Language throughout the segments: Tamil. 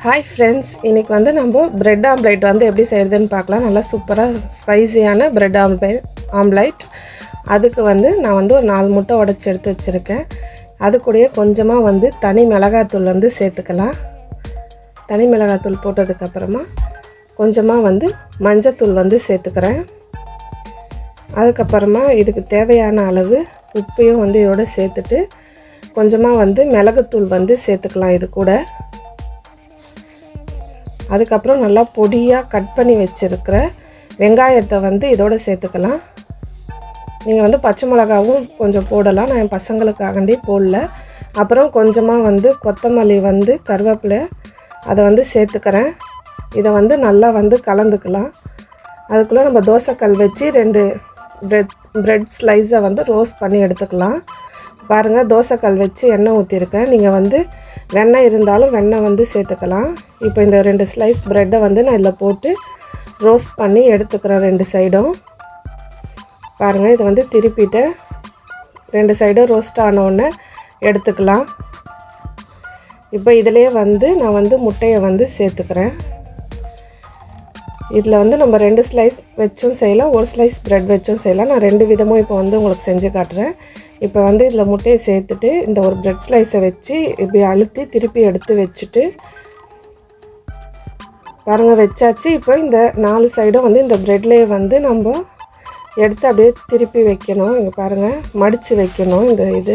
ஹாய் ஃப்ரெண்ட்ஸ் இன்றைக்கி வந்து நம்ம பிரெட் ஆம்லேட் வந்து எப்படி செய்கிறதுன்னு பார்க்கலாம் நல்லா சூப்பராக ஸ்பைசியான பிரெட் ஆம்லே ஆம்லேட் அதுக்கு வந்து நான் வந்து ஒரு நாலு முட்டை உடச்சி எடுத்து வச்சுருக்கேன் அது கூடயே கொஞ்சமாக வந்து தனி மிளகாத்தூள் வந்து சேர்த்துக்கலாம் தனி மிளகாத்தூள் போட்டதுக்கப்புறமா கொஞ்சமாக வந்து மஞ்சத்தூள் வந்து சேர்த்துக்கிறேன் அதுக்கப்புறமா இதுக்கு தேவையான அளவு உப்பையும் வந்து இதோட சேர்த்துட்டு கொஞ்சமாக வந்து மிளகுத்தூள் வந்து சேர்த்துக்கலாம் இது கூட அதுக்கப்புறம் நல்லா பொடியாக கட் பண்ணி வச்சுருக்கிற வெங்காயத்தை வந்து இதோட சேர்த்துக்கலாம் நீங்கள் வந்து பச்சை மிளகாவும் கொஞ்சம் போடலாம் நான் என் பசங்களுக்காகண்டி போடல அப்புறம் கொஞ்சமாக வந்து கொத்தமல்லி வந்து கருவேப்பிலை அதை வந்து சேர்த்துக்கிறேன் இதை வந்து நல்லா வந்து கலந்துக்கலாம் அதுக்குள்ளே நம்ம தோசைக்கல் வச்சு ரெண்டு பிரெட் பிரெட் ஸ்லைஸை வந்து ரோஸ்ட் பண்ணி எடுத்துக்கலாம் பாருங்கள் தோசைக்கல் வச்சு எண்ணெய் ஊற்றிருக்கேன் நீங்கள் வந்து வெண்ணெய் இருந்தாலும் வெண்ணெய் வந்து சேர்த்துக்கலாம் இப்போ இந்த ரெண்டு ஸ்லைஸ் ப்ரெட்டை வந்து நான் இதில் போட்டு ரோஸ்ட் பண்ணி எடுத்துக்கிறேன் ரெண்டு சைடும் பாருங்கள் இதை வந்து திருப்பிட்டு ரெண்டு சைடும் ரோஸ்ட் ஆனோடனே எடுத்துக்கலாம் இப்போ இதிலே வந்து நான் வந்து முட்டையை வந்து சேர்த்துக்கிறேன் இதில் வந்து நம்ம ரெண்டு ஸ்லைஸ் வச்சும் செய்யலாம் ஒரு ஸ்லைஸ் ப்ரெட் வச்சும் செய்யலாம் நான் ரெண்டு விதமும் இப்போ வந்து உங்களுக்கு செஞ்சு காட்டுறேன் இப்போ வந்து இதில் முட்டையை சேர்த்துட்டு இந்த ஒரு ப்ரெட் ஸ்லைஸை வச்சு இப்படி அழுத்தி திருப்பி எடுத்து வச்சுட்டு பாருங்கள் வச்சாச்சு இப்போ இந்த நாலு சைடும் வந்து இந்த ப்ரெட்லேயே வந்து நம்ம எடுத்து அப்படியே திருப்பி வைக்கணும் இங்கே பாருங்கள் மடித்து வைக்கணும் இந்த இது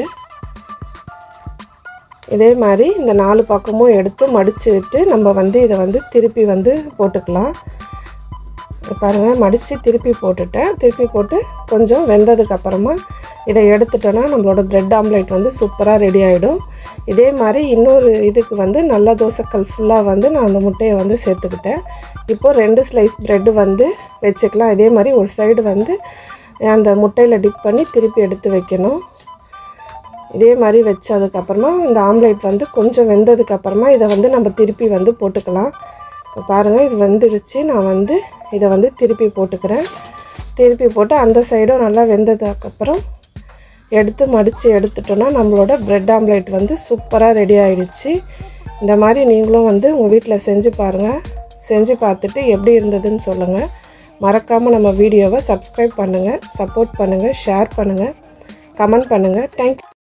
இதே மாதிரி இந்த நாலு பக்கமும் எடுத்து மடித்து விட்டு நம்ம வந்து இதை வந்து திருப்பி வந்து போட்டுக்கலாம் பாருங்கள் மடித்து திருப்பி போட்டுட்டேன் திருப்பி போட்டு கொஞ்சம் வெந்ததுக்கப்புறமா இதை எடுத்துட்டோன்னா நம்மளோட ப்ரெட் ஆம்லேட் வந்து சூப்பராக ரெடி ஆகிடும் இதே மாதிரி இன்னொரு இதுக்கு வந்து நல்ல தோசைக்கல் ஃபுல்லாக வந்து நான் அந்த முட்டையை வந்து சேர்த்துக்கிட்டேன் இப்போது ரெண்டு ஸ்லைஸ் ப்ரெட்டு வந்து வச்சுக்கலாம் இதே மாதிரி ஒரு சைடு வந்து அந்த முட்டையில் டிப் பண்ணி திருப்பி எடுத்து வைக்கணும் இதே மாதிரி வச்சதுக்கப்புறமா இந்த ஆம்லேட் வந்து கொஞ்சம் வெந்ததுக்கப்புறமா இதை வந்து நம்ம திருப்பி வந்து போட்டுக்கலாம் இப்போ பாருங்கள் இது வெந்துடுச்சு நான் வந்து இதை வந்து திருப்பி போட்டுக்கிறேன் திருப்பி போட்டு அந்த சைடும் நல்லா வெந்ததுக்கப்புறம் எடுத்து மடித்து எடுத்துட்டோன்னா நம்மளோட ப்ரெட் ஆம்லேட் வந்து சூப்பராக ரெடி ஆகிடுச்சு இந்த மாதிரி நீங்களும் வந்து உங்கள் வீட்டில் செஞ்சு பாருங்கள் செஞ்சு பார்த்துட்டு எப்படி இருந்ததுன்னு சொல்லுங்கள் மறக்காமல் நம்ம வீடியோவை சப்ஸ்கிரைப் பண்ணுங்கள் சப்போர்ட் பண்ணுங்கள் ஷேர் பண்ணுங்கள் கமெண்ட் பண்ணுங்கள் தேங்க்யூ